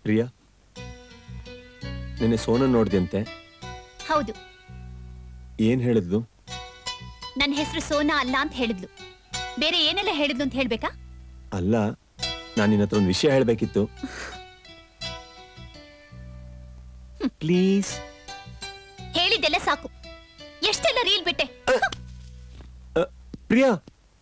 ಪ್ರಿಯಾ ನಿನ್ನೆ ಸೋನ ನೋಡ್ದಂತೆ ಹೌದು ಏನ್ ಹೇಳಿದ್ಲು ನನ್ನ ಹೆಸರು ಸೋನಾ ಅಲ್ಲ ಅಂತ ಹೇಳಿದ್ಲು ಬೇರೆ ಏನೆಲ್ಲ ಹೇಳಿದ್ಲು ಅಂತ ಹೇಳ್ಬೇಕಾ ಅಲ್ಲ ನಾನು ನಿನ್ನ ಹತ್ರ ಒಂದು ವಿಷಯ ಹೇಳ್ಬೇಕಿತ್ತು ಪ್ಲೀಸ್ ಹೇಳಿದ್ದೆಲ್ಲ ಸಾಕು ಎಷ್ಟೆಲ್ಲ ರೀಲ್ ಬಿಟ್ಟೆ ಪ್ರಿಯಾ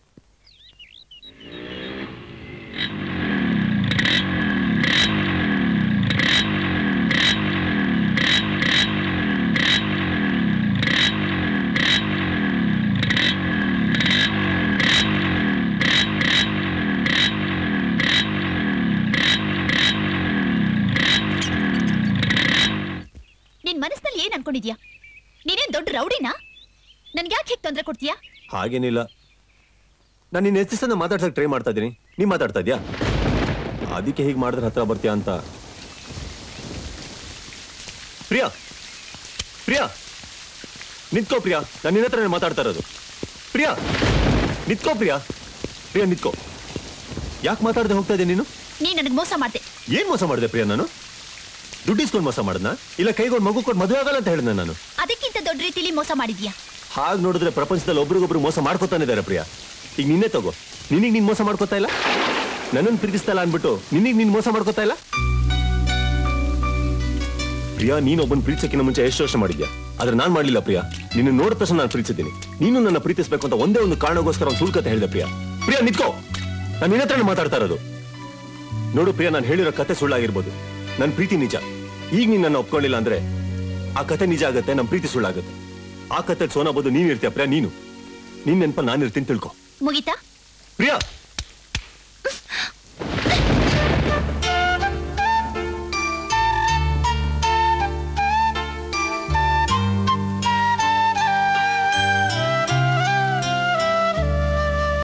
ನಿನ್ ಮನಸ್ಸಿನಲ್ಲಿ ಏನ್ ಅನ್ಕೊಂಡಿದ್ಯಾ ನೀನೇನ್ ದೊಡ್ಡ ರೌಡಿನಾ ನನ್ಗೆ ಯಾಕೆ ಹೇಗೆ ತೊಂದರೆ ಕೊಡ್ತೀಯಾ ಹಾಗೇನಿಲ್ಲ ನಾನು ನಿನ್ನ ಎಷ್ಟು ಸಲ ಮಾತಾಡ್ಸಕ್ ಟ್ರೈ ಮಾಡ್ತಾ ಇದ್ದೀನಿ ನೀ ಮಾತಾಡ್ತಾ ಇದ್ಯಾ ಅದಕ್ಕೆ ಹೀಗೆ ಮಾಡಿದ್ರೆ ಹತ್ರ ಬರ್ತೀಯಾ ಅಂತ ಪ್ರಿಯಾ ಪ್ರಿಯಾ ನಿಂತ್ಕೋ ಪ್ರಿಯಾ ನಾನು ನಿನ್ನ ಹತ್ರ ಮಾತಾಡ್ತಾ ಇರೋದು ಪ್ರಿಯಾ ನಿಂತ್ಕೋ ಪ್ರಿಯಾ ಪ್ರಿಯಾ ನಿಂತ್ಕೋ ಯಾಕೆ ಮಾತಾಡದೆ ಹೋಗ್ತಾ ಇದ್ದೆ ನೀನು ನೀ ನನಗೆ ಮೋಸ ಮಾಡ್ದೆ ಏನ್ ಮೋಸ ಮಾಡಿದೆ ಪ್ರಿಯಾ ನಾನು ದುಡ್ಡು ಇಸ್ಕೊಂಡು ಮೋಸ ಮಾಡದ್ನ ಇಲ್ಲ ಕೈಗೊಂಡು ಮಗು ಕೊಟ್ಟು ಮದುವೆ ಆಗಲ್ಲ ಅಂತ ಹೇಳಿದ್ನ ನಾನು ಅದಕ್ಕಿಂತ ದೊಡ್ಡ ರೀತಿಲಿ ಮೋಸ ಮಾಡಿದ್ಯಾ ಹಾಗೆ ನೋಡಿದ್ರೆ ಪ್ರಪಂಚದಲ್ಲಿ ಒಬ್ರಿಗೊಬ್ರು ಮೋಸ ಮಾಡ್ಕೊತಾನೆ ಇದಾರೆ ಪ್ರಿಯಾ ಈಗ ನಿನ್ನೆ ತಗೋ ನಿನಗೆ ನೀನ್ ಮೋಸ ಮಾಡ್ಕೊತಾ ಇಲ್ಲ ನನ್ನನ್ನು ಪ್ರೀತಿಸ್ತಾ ಇಲ್ಲ ಅನ್ಬಿಟ್ಟು ನಿನಗೆ ನೀನ್ ಮೋಸ ಮಾಡ್ಕೊತಾ ಇಲ್ಲ ಪ್ರಿಯಾ ನೀನ್ ಒಬ್ಬನ್ ಪ್ರೀತಿಸಕ್ಕಿಂತ ಮುಂಚೆ ಎಷ್ಟು ವರ್ಷ ಮಾಡಿದ್ಯಾ ಆದ್ರೆ ನಾನ್ ಮಾಡ್ಲಿಲ್ಲ ಪ್ರಿಯಾ ನಿನ್ನ ನೋಡಿದ ತಕ್ಷಣ ನಾನು ಪ್ರೀತಿಸಿದ್ದೀನಿ ನೀನು ನನ್ನ ಪ್ರೀತಿಸ್ಬೇಕು ಅಂತ ಒಂದೇ ಒಂದು ಕಾರಣಗೋಸ್ಕರ ಒಂದು ಸುಳ್ಕತೆ ಹೇಳಿದೆ ಪ್ರಿಯಾ ಪ್ರಿಯಾ ನಿತ್ಕೋ ನಾನು ನಿನ್ನ ಹತ್ರನೇ ಮಾತಾಡ್ತಾ ಇರೋದು ನೋಡು ಪ್ರಿಯಾ ನಾನು ಹೇಳಿರೋ ಕತೆ ಸುಳ್ಳಾಗಿರ್ಬೋದು ನನ್ನ ಪ್ರೀತಿ ನಿಜ ಈಗ ನೀನ್ ನನ್ನ ಒಪ್ಕೊಳ್ಳಿಲ್ಲ ಅಂದ್ರೆ ಆ ಕತೆ ನಿಜ ಆಗುತ್ತೆ ನಮ್ಮ ಪ್ರೀತಿ ಸುಳ್ಳಾಗುತ್ತೆ ಆ ಕತೆ ಸೋನಾ ಬೋದು ನೀನ್ ಇರ್ತೀಯ ಪ್ರಿಯಾ ನೀನು ನಿನ್ ನೆನಪ ನಾನು ಇರ್ತೀನಿ ತಿಳ್ಕೊ ಮುಗಿತಾ ಪ್ರಿಯಾ